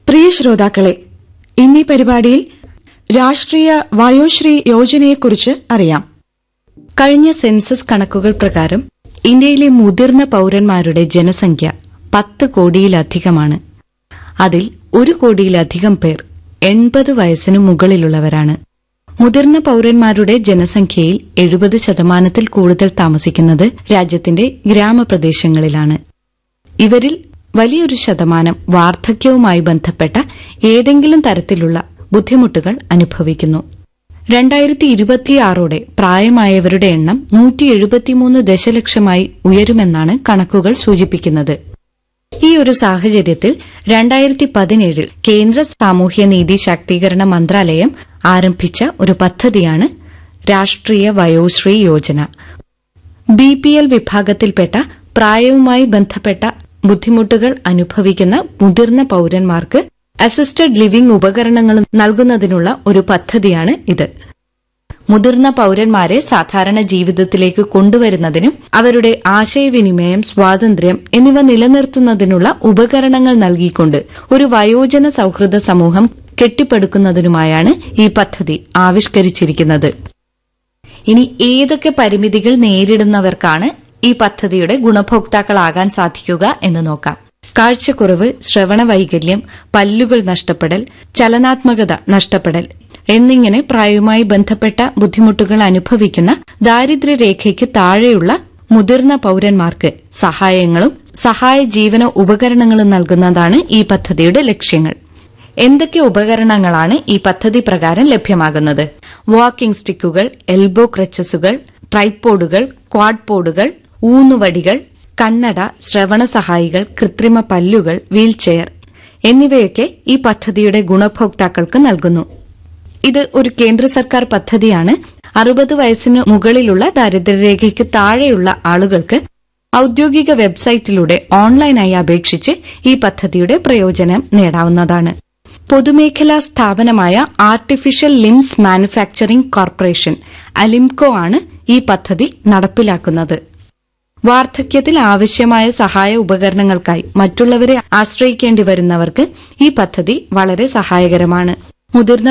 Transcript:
പ്രിയ ശ്രോതാക്കളെ ഇന്നീ പരിപാടിയിൽ രാഷ്ട്രീയ വയോശ്രീ യോജനയെക്കുറിച്ച് അറിയാം കഴിഞ്ഞ സെൻസസ് കണക്കുകൾ പ്രകാരം ഇന്ത്യയിലെ മുതിർന്ന പൌരന്മാരുടെ ജനസംഖ്യ പത്ത് കോടിയിലധികമാണ് അതിൽ ഒരു കോടിയിലധികം പേർ എൺപത് വയസ്സിനു മുകളിലുള്ളവരാണ് മുതിർന്ന പൌരന്മാരുടെ ജനസംഖ്യയിൽ എഴുപത് ശതമാനത്തിൽ കൂടുതൽ താമസിക്കുന്നത് രാജ്യത്തിന്റെ ഗ്രാമപ്രദേശങ്ങളിലാണ് ഇവരിൽ വലിയൊരു ശതമാനം വാർദ്ധക്യവുമായി ബന്ധപ്പെട്ട ഏതെങ്കിലും തരത്തിലുള്ള ബുദ്ധിമുട്ടുകൾ അനുഭവിക്കുന്നു രണ്ടായിരത്തി ഇരുപത്തിയാറോടെ പ്രായമായവരുടെ എണ്ണം നൂറ്റി എഴുപത്തിമൂന്ന് ദശലക്ഷമായി ഉയരുമെന്നാണ് കണക്കുകൾ സൂചിപ്പിക്കുന്നത് ഈ ഒരു സാഹചര്യത്തിൽ രണ്ടായിരത്തി പതിനേഴിൽ കേന്ദ്ര സാമൂഹ്യനീതി ശാക്തീകരണ മന്ത്രാലയം ആരംഭിച്ച ഒരു പദ്ധതിയാണ് Rashtriya Vayoshri Yojana B P L വിഭാഗത്തിൽപ്പെട്ട പ്രായവുമായി ബന്ധപ്പെട്ട ബുദ്ധിമുട്ടുകൾ അനുഭവിക്കുന്ന മുതിർന്ന പൌരന്മാർക്ക് അസിസ്റ്റഡ് ലിവിംഗ് ഉപകരണങ്ങൾ നൽകുന്നതിനുള്ള ഒരു പദ്ധതിയാണ് ഇത് മുതിർന്ന പൌരന്മാരെ സാധാരണ ജീവിതത്തിലേക്ക് കൊണ്ടുവരുന്നതിനും അവരുടെ ആശയവിനിമയം സ്വാതന്ത്ര്യം എന്നിവ നിലനിർത്തുന്നതിനുള്ള ഉപകരണങ്ങൾ നൽകിക്കൊണ്ട് ഒരു വയോജന സൌഹൃദ സമൂഹം കെട്ടിപ്പടുക്കുന്നതിനുമായാണ് ഈ പദ്ധതി ആവിഷ്കരിച്ചിരിക്കുന്നത് ഇനി ഏതൊക്കെ പരിമിതികൾ നേരിടുന്നവർക്കാണ് ഈ പദ്ധതിയുടെ ഗുണഭോക്താക്കളാകാൻ സാധിക്കുക എന്ന് നോക്കാം കാഴ്ചക്കുറവ് ശ്രവണ വൈകല്യം പല്ലുകൾ നഷ്ടപ്പെടൽ ചലനാത്മകത നഷ്ടപ്പെടൽ എന്നിങ്ങനെ പ്രായവുമായി ബന്ധപ്പെട്ട ബുദ്ധിമുട്ടുകൾ അനുഭവിക്കുന്ന ദാരിദ്ര്യരേഖയ്ക്ക് താഴെയുള്ള മുതിർന്ന പൌരന്മാർക്ക് സഹായങ്ങളും സഹായ ജീവന ഉപകരണങ്ങളും നൽകുന്നതാണ് ഈ പദ്ധതിയുടെ ലക്ഷ്യങ്ങൾ എന്തൊക്കെ ഉപകരണങ്ങളാണ് ഈ പദ്ധതി പ്രകാരം ലഭ്യമാകുന്നത് വാക്കിംഗ് സ്റ്റിക്കുകൾ എൽബോ ക്രച്ചസുകൾ ട്രൈപ്പോഡുകൾ ക്വാഡ്പോഡുകൾ ഊന്നുവടികൾ കണ്ണട ശ്രവണ സഹായികൾ കൃത്രിമ പല്ലുകൾ വീൽചെയർ എന്നിവയൊക്കെ ഈ പദ്ധതിയുടെ ഗുണഭോക്താക്കൾക്ക് നൽകുന്നു ഇത് ഒരു കേന്ദ്ര സർക്കാർ പദ്ധതിയാണ് അറുപത് വയസ്സിന് മുകളിലുള്ള ദാരിദ്ര്യരേഖയ്ക്ക് താഴെയുള്ള ആളുകൾക്ക് ഔദ്യോഗിക വെബ്സൈറ്റിലൂടെ ഓൺലൈനായി അപേക്ഷിച്ച് ഈ പദ്ധതിയുടെ പ്രയോജനം നേടാവുന്നതാണ് പൊതുമേഖലാ സ്ഥാപനമായ artificial limbs manufacturing corporation ALIMCO ആണ് ഈ പദ്ധതി നടപ്പിലാക്കുന്നത് വാർദ്ധക്യത്തിൽ ആവശ്യമായ സഹായ ഉപകരണങ്ങൾക്കായി മറ്റുള്ളവരെ ആശ്രയിക്കേണ്ടി വരുന്നവർക്ക് ഈ പദ്ധതി വളരെ സഹായകരമാണ് മുതിർന്ന